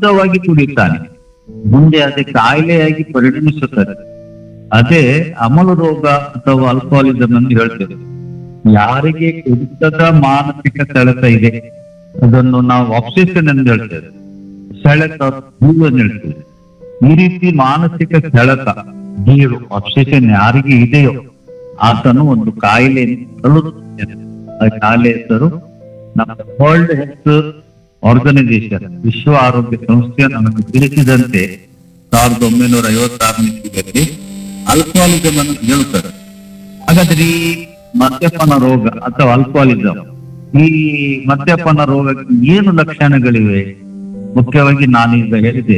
ವಿರುದ್ಧವಾಗಿ ಕುಡಿಯುತ್ತಾನೆ ಮುಂದೆ ಅದೇ ಕಾಯಿಲೆಯಾಗಿ ಪರಿಣಮಿಸುತ್ತದೆ ಅದೇ ಅಮಲ ರೋಗ ಅಥವಾ ಆಲ್ಕೋಹಾಲಿಸಮ್ ಎಂದು ಹೇಳ್ತೇವೆ ಯಾರಿಗೆ ಕುಡಿತದ ಮಾನಸಿಕ ಸೆಳೆತ ಇದೆ ಅದನ್ನು ನಾವು ಆಬ್ಸೆಷನ್ ಎಂದು ಹೇಳ್ತೇವೆ ಸೆಳೆತ ಹೂವು ಎಂದು ಹೇಳ್ತೇವೆ ಈ ರೀತಿ ಮಾನಸಿಕ ಸೆಳೆತ ಗೀಳು ಆಬ್ಸೆಷನ್ ಯಾರಿಗೆ ಇದೆಯೋ ಆತನು ಒಂದು ಕಾಯಿಲೆ ಆ ಕಾಯಿಲೆ ಹೆಸರು ನಮ್ಮ ವರ್ಲ್ಡ್ ಹೆಲ್ತ್ ಆರ್ಗನೈಸೇಷನ್ ವಿಶ್ವ ಆರೋಗ್ಯ ಸಂಸ್ಥೆ ನಮಗೆ ತಿಳಿಸಿದಂತೆ ಸಾವಿರದ ಒಂಬೈನೂರ ಐವತ್ತಾರನೇ ಇಸ್ವಿಯಲ್ಲಿ ಆಲ್ಕೋಹಾಲಿಸಮ್ ಅನ್ನು ಹೇಳುತ್ತಾರೆ ಹಾಗಾದ್ರೆ ಈ ಮದ್ಯಪಾನ ರೋಗ ಅಥವಾ ಆಲ್ಕೋಹಾಲಿಸಮ್ ಈ ಮದ್ಯಪಾನ ರೋಗಕ್ಕೆ ಏನು ಲಕ್ಷಣಗಳಿವೆ ಮುಖ್ಯವಾಗಿ ನಾನೀಗ ಹೇಳಿದೆ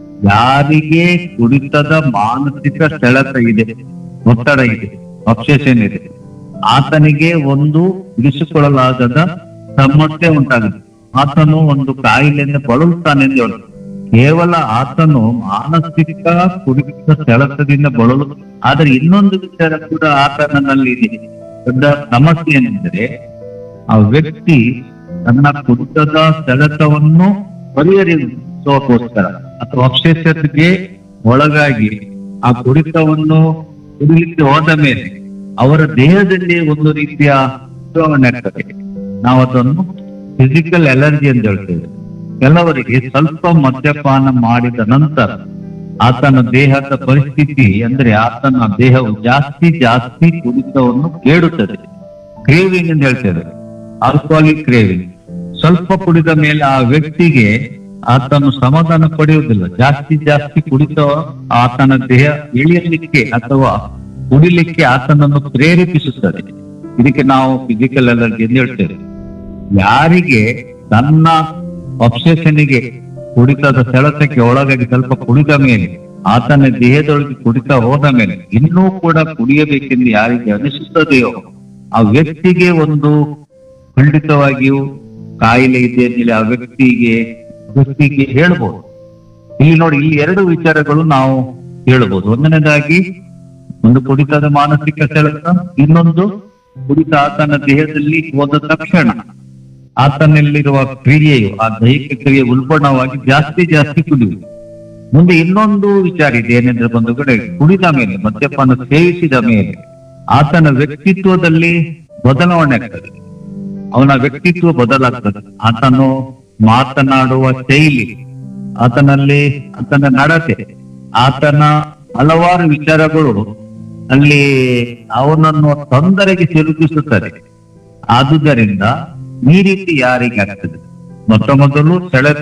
ಯಾರಿಗೆ ಕುಡಿತದ ಮಾನಸಿಕ ಸೆಳೆತ ಇದೆ ಒತ್ತಡ ಇದೆ ಅಬ್ಸೆಷನ್ ಇದೆ ಆತನಿಗೆ ಒಂದು ಇರಿಸಿಕೊಳ್ಳಲಾಗದ ಸಮಸ್ಯೆ ಉಂಟಾಗುತ್ತೆ ಆತನು ಒಂದು ಕಾಯಿಲೆಯಿಂದ ಬಳಲುತ್ತಾನೆ ಎಂದು ಹೇಳುದು ಕೇವಲ ಆತನು ಮಾನಸಿಕ ಕುಡಿತ ಸೆಳೆತದಿಂದ ಬಳಲು ಆದರೆ ಇನ್ನೊಂದು ವಿಚಾರ ಕೂಡ ಆತನಲ್ಲಿ ಇದೆ ದೊಡ್ಡ ಸಮಸ್ಯೆ ಏನೆಂದರೆ ಆ ವ್ಯಕ್ತಿ ತನ್ನ ಕುಡಿತದ ಸೆಳೆತವನ್ನು ಪರಿಹರಿಸೋಕೋಸ್ಕರ ಅಥವಾ ಅಕ್ಷೇಷತೆಗೆ ಒಳಗಾಗಿ ಆ ಕುಡಿತವನ್ನು ಕುಡಿಲಿಕ್ಕೆ ಹೋದ ಮೇಲೆ ಅವರ ದೇಹದಲ್ಲಿ ಒಂದು ರೀತಿಯ ಬದಲಾವಣೆ ಆಗ್ತದೆ ನಾವು ಅದನ್ನು ಫಿಸಿಕಲ್ ಅಲರ್ಜಿ ಅಂತ ಹೇಳ್ತೇವೆ ಕೆಲವರಿಗೆ ಸ್ವಲ್ಪ ಮದ್ಯಪಾನ ಮಾಡಿದ ನಂತರ ಆತನ ದೇಹದ ಪರಿಸ್ಥಿತಿ ಅಂದ್ರೆ ಆತನ ದೇಹವು ಜಾಸ್ತಿ ಜಾಸ್ತಿ ಕುಡಿತವನ್ನು ಕೇಳುತ್ತದೆ ಕ್ರೇವಿಂಗ್ ಅಂತ ಹೇಳ್ತೇವೆ ಆಲ್ಕೋಹಾಲಿಕ್ ಕ್ರೇವಿಂಗ್ ಸ್ವಲ್ಪ ಕುಡಿದ ಮೇಲೆ ಆ ವ್ಯಕ್ತಿಗೆ ಆತನು ಸಮಾಧಾನ ಪಡೆಯುವುದಿಲ್ಲ ಜಾಸ್ತಿ ಜಾಸ್ತಿ ಕುಡಿತ ಆತನ ದೇಹ ಇಳಿಯಲಿಕ್ಕೆ ಅಥವಾ ಕುಡಿಲಿಕ್ಕೆ ಆತನನ್ನು ಪ್ರೇರೇಪಿಸುತ್ತದೆ ಇದಕ್ಕೆ ನಾವು ಫಿಸಿಕಲ್ ಅಲರ್ಜಿ ಎಂದು ಹೇಳ್ತೇವೆ ಯಾರಿಗೆ ತನ್ನ ಅಬ್ಸೆಷನ್ಗೆ ಕುಡಿತದ ಸೆಳೆತಕ್ಕೆ ಒಳಗಾಗಿ ಸ್ವಲ್ಪ ಕುಡಿದ ಮೇಲೆ ಆತನ ದೇಹದೊಳಗೆ ಕುಡಿತ ಹೋದ ಮೇಲೆ ಇನ್ನೂ ಕೂಡ ಕುಡಿಯಬೇಕೆಂದು ಯಾರಿಗೆ ಅನಿಸುತ್ತದೆಯೋ ಆ ವ್ಯಕ್ತಿಗೆ ಒಂದು ಖಂಡಿತವಾಗಿಯೂ ಕಾಯಿಲೆ ಇದೆ ಅಂತೇಳಿ ಆ ವ್ಯಕ್ತಿಗೆ ವ್ಯಕ್ತಿಗೆ ಹೇಳ್ಬೋದು ಇಲ್ಲಿ ನೋಡಿ ಈ ಎರಡು ವಿಚಾರಗಳು ನಾವು ಹೇಳ್ಬೋದು ಒಂದನೇದಾಗಿ ಒಂದು ಕುಡಿತದ ಮಾನಸಿಕ ಸೆಳೆತ ಇನ್ನೊಂದು ಕುಡಿತ ಆತನ ದೇಹದಲ್ಲಿ ಹೋದ ತಕ್ಷಣ ಆತನಲ್ಲಿರುವ ಕ್ರಿಯೆಯು ಆ ದೈಹಿಕ ಕ್ರಿಯೆ ಉಲ್ಬಣವಾಗಿ ಜಾಸ್ತಿ ಜಾಸ್ತಿ ಕುಡಿಯುವುದು ಮುಂದೆ ಇನ್ನೊಂದು ವಿಚಾರ ಇದೆ ಏನೆಂದ್ರೆ ಬಂದು ಕಡೆ ಕುಡಿದ ಮೇಲೆ ಮದ್ಯಪಾನ ಸೇವಿಸಿದ ಮೇಲೆ ಆತನ ವ್ಯಕ್ತಿತ್ವದಲ್ಲಿ ಬದಲಾವಣೆ ಆಗ್ತದೆ ಅವನ ವ್ಯಕ್ತಿತ್ವ ಬದಲಾಗ್ತದೆ ಆತನು ಮಾತನಾಡುವ ಶೈಲಿ ಆತನಲ್ಲಿ ಆತನ ನಡತೆ ಆತನ ಹಲವಾರು ವಿಚಾರಗಳು ಅಲ್ಲಿ ಅವನನ್ನು ತೊಂದರೆಗೆ ಸಿಲುಕಿಸುತ್ತದೆ ಆದುದರಿಂದ ಈ ರೀತಿ ಯಾರಿಗೆ ಆಗ್ತದೆ ಮೊತ್ತ ಮೊದಲು ಸೆಳೆತ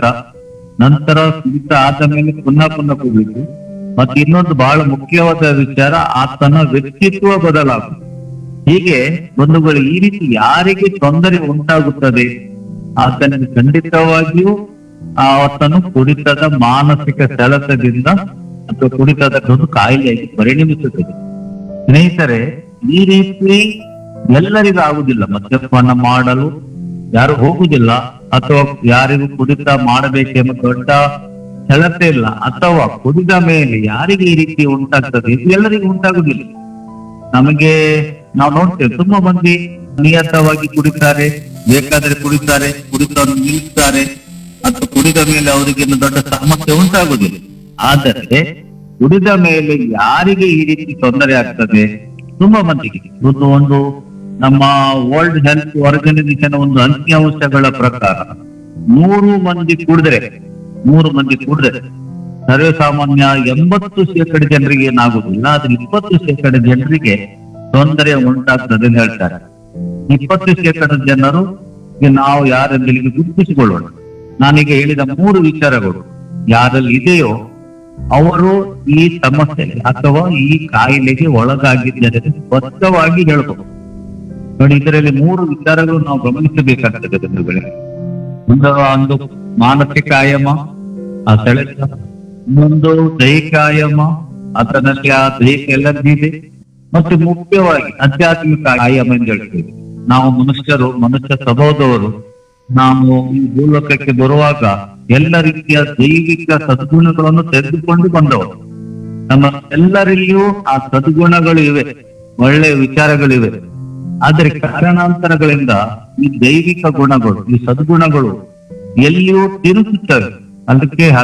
ನಂತರ ಕುಡಿತ ಆದ ಮೇಲೆ ಪುನಃ ಪುನಃ ಕುಡಿದು ಮತ್ತೆ ಇನ್ನೊಂದು ಬಹಳ ಮುಖ್ಯವಾದ ವಿಚಾರ ಆತನ ವ್ಯಕ್ತಿತ್ವ ಬದಲಾಗುವುದು ಹೀಗೆ ಬಂಧುಗಳು ಈ ರೀತಿ ಯಾರಿಗೆ ತೊಂದರೆ ಉಂಟಾಗುತ್ತದೆ ಆತನಿಗೆ ಖಂಡಿತವಾಗಿಯೂ ಆತನು ಕುಡಿತದ ಮಾನಸಿಕ ಸೆಳೆತದಿಂದ ಅಥವಾ ಕುಡಿತದ ಒಂದು ಕಾಯಿಲೆಯಾಗಿ ಪರಿಣಮಿಸುತ್ತದೆ ಸ್ನೇಹಿತರೆ ಈ ರೀತಿ ಎಲ್ಲರಿಗೂ ಆಗುದಿಲ್ಲ ಮದ್ಯಪಾನ ಮಾಡಲು ಯಾರು ಹೋಗುದಿಲ್ಲ ಅಥವಾ ಯಾರಿಗೂ ಕುಡಿತ ಮಾಡಬೇಕೆಂಬ ದೊಡ್ಡ ಸೆಳೆತ ಇಲ್ಲ ಅಥವಾ ಕುಡಿದ ಮೇಲೆ ಯಾರಿಗೆ ಈ ರೀತಿ ಉಂಟಾಗ್ತದೆ ಇದು ಎಲ್ಲರಿಗೂ ಉಂಟಾಗುದಿಲ್ಲ ನಮಗೆ ನಾವು ನೋಡ್ತೇವೆ ತುಂಬಾ ಮಂದಿ ನಿಯತವಾಗಿ ಕುಡಿತಾರೆ ಬೇಕಾದ್ರೆ ಕುಡಿತಾರೆ ಕುಡಿತವನ್ನು ನಿಲ್ಲಿಸ್ತಾರೆ ಅಥವಾ ಕುಡಿದ ಮೇಲೆ ಅವರಿಗೆ ಏನು ದೊಡ್ಡ ಸಮಸ್ಯೆ ಉಂಟಾಗುದಿಲ್ಲ ಆದರೆ ಕುಡಿದ ಮೇಲೆ ಯಾರಿಗೆ ಈ ರೀತಿ ತೊಂದರೆ ಆಗ್ತದೆ ತುಂಬಾ ಮಂದಿಗೆ ಒಂದು ಒಂದು ನಮ್ಮ ವರ್ಲ್ಡ್ ಹೆಲ್ತ್ ಆರ್ಗನೈಸೇಷನ್ ಒಂದು ಅಂಕಿಅಂಶಗಳ ಪ್ರಕಾರ ನೂರು ಮಂದಿ ಕುಡಿದ್ರೆ ನೂರು ಮಂದಿ ಕುಡಿದ್ರೆ ಸರ್ವೇ ಸಾಮಾನ್ಯ ಎಂಬತ್ತು ಶೇಕಡ ಜನರಿಗೆ ಏನಾಗುದಿಲ್ಲ ಆದ್ರೆ ಇಪ್ಪತ್ತು ಶೇಕಡ ಜನರಿಗೆ ತೊಂದರೆ ಉಂಟಾಗ್ತದೆ ಅಂತ ಹೇಳ್ತಾರೆ ಇಪ್ಪತ್ತು ಶೇಕಡ ಜನರು ಗೆ ನಾವು ಯಾರೆಂದು ಇಲ್ಲಿಗೆ ಗುರುತಿಸಿಕೊಳ್ಳೋಣ ನಾನೀಗ ಹೇಳಿದ ಮೂರು ವಿಚಾರಗಳು ಯಾರಲ್ಲಿ ಇದೆಯೋ ಅವರು ಈ ಸಮಸ್ಯೆ ಅಥವಾ ಈ ಕಾಯಿಲೆಗೆ ಒಳಗಾಗಿದ್ದಾರೆ ಸ್ಪಷ್ಟವಾಗಿ ಹೇಳ್ಬೋದು ನೋಡಿ ಇದರಲ್ಲಿ ಮೂರು ವಿಚಾರಗಳು ನಾವು ಗಮನಿಸಬೇಕಾಗ್ತದೆ ಬಂಧುಗಳೇ ಒಂದು ಒಂದು ಮಾನಸಿಕ ಆಯಾಮ ಆ ಸೆಳೆತ ಇನ್ನೊಂದು ದೈಹಿಕ ಆಯಾಮ ಆತನಲ್ಲಿ ಆ ದೈಹಿಕ ಎಲರ್ಜಿ ಇದೆ ಮತ್ತು ಮುಖ್ಯವಾಗಿ ಆಧ್ಯಾತ್ಮಿಕ ಆಯಾಮ ಎಂದು ಹೇಳ್ತೇವೆ ನಾವು ಮನುಷ್ಯರು ಮನುಷ್ಯ ಸ್ವಭಾವದವರು ನಾವು ಈ ಭೂಲೋಕಕ್ಕೆ ಬರುವಾಗ ಎಲ್ಲ ರೀತಿಯ ದೈವಿಕ ಸದ್ಗುಣಗಳನ್ನು ತೆಗೆದುಕೊಂಡು ಬಂದವರು ನಮ್ಮ ಎಲ್ಲರಲ್ಲಿಯೂ ಆ ಸದ್ಗುಣಗಳು ಇವೆ ಒಳ್ಳೆಯ ವಿಚಾರಗಳಿವೆ ಆದರೆ ಕಾರಣಾಂತರಗಳಿಂದ ಈ ದೈವಿಕ ಗುಣಗಳು ಈ ಸದ್ಗುಣಗಳು ಎಲ್ಲಿಯೂ ತಿರುಗುತ್ತವೆ ಅದಕ್ಕೆ